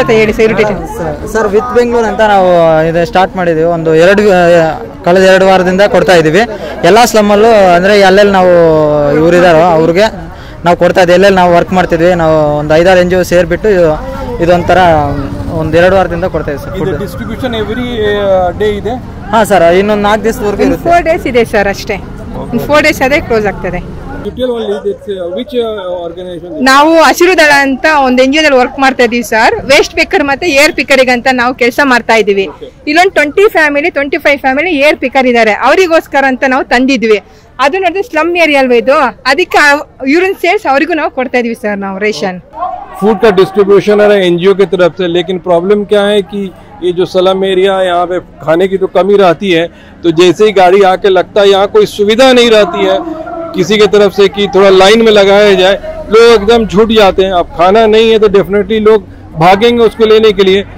ಮತ್ತೆ ಹೇಳಿ sir irritation sir with Bengaluru ಅಂತ ನಾವು ಇದು ಸ್ಟಾರ್ಟ್ ಮಾಡಿದ್ದೀವಿ ಒಂದು ಎರಡು ಆ, ಕಳೆದ ಎರಡು ವಾರದಿಂದ ಕೊಡ್ತಾ ಇದ್ದೀವಿ ಎಲ್ಲ ಸ್ಲಮ್ಮಲ್ಲೂ ಅಂದರೆ ಎಲ್ಲೆಲ್ಲಿ ನಾವು ಇವರಿದ್ದಾರೋ ಅವ್ರಿಗೆ ನಾವು ಕೊಡ್ತಾ ಇದ್ದೀವಿ ಎಲ್ಲೆಲ್ಲಿ ನಾವು ವರ್ಕ್ ಮಾಡ್ತಿದ್ವಿ ನಾವು ಒಂದು ಐದಾರು ಎನ್ ಜಿ ಒ ಸೇರಿಬಿಟ್ಟು ಇದೊಂಥರ ಒಂದು ಎರಡು ವಾರದಿಂದ ಕೊಡ್ತಾ ಇದ್ದೀವಿ sir food distribution every day ಇದೆ ಹಾಂ ಸರ್ ಇನ್ನೊಂದು ನಾಲ್ಕು ದಿವಸದವರೆಗೂ ಇರುತ್ತೆ ಫೋರ್ ಡೇಸ್ ಇದೆ ಸರ್ ಅಷ್ಟೇ ಫೋರ್ ಡೇಸ್ ಅದೇ ಕ್ಲೋಸ್ ಆಗ್ತದೆ ಡಿಟೇಲ್ ಒನ್ಲಿ ವಿಚ್ ಆರ್ಗನೈಸೇಷನ್ ನಾವು ಹಸಿರು ದಳ ಅಂತ ಒಂದು ಎನ್ ದಲ್ಲಿ ವರ್ಕ್ ಮಾಡ್ತಾ ಇದೀವಿ ಸರ್ ವೇಸ್ಟ್ ಪಿಕರ್ ಮತ್ತೆ ಏರ್ ಪಿಕರಿಗೆ ಅಂತ ನಾವು ಕೆಲಸ ಮಾಡ್ತಾ ಇದೀವಿ ಇಲ್ಲೊಂದು twenty family twenty five family ಏರ್ ಪಿಕರ್ ಇದ್ದಾರೆ ಅವರಿಗೋಸ್ಕರ ಅಂತ ನಾವು ತಂದಿದ್ವಿ ಅದು ನೋಡಿದ್ರೆ ಸ್ಲಮ್ ಏರಿಯಾ ಅಲ್ವಾ ಇದು ಅದಕ್ಕೆ ಯೂರಿನ್ ಸೇಲ್ಸ್ ಅವರಿಗೂ ನಾವು ಕೊಡ್ತಾ ಇದೀವಿ ಸರ್ ನಾವು ರೇಷನ್ फूड का डिस्ट्रीब्यूशन है एनजीओ की तरफ से लेकिन प्रॉब्लम क्या है कि ये जो सलम एरिया यहाँ पे खाने की तो कमी रहती है तो जैसे ही गाड़ी आके लगता है यहाँ कोई सुविधा नहीं रहती है किसी की तरफ से कि थोड़ा लाइन में लगाया जाए लोग एकदम छूट जाते हैं अब खाना नहीं है तो डेफिनेटली लोग भागेंगे उसको लेने के लिए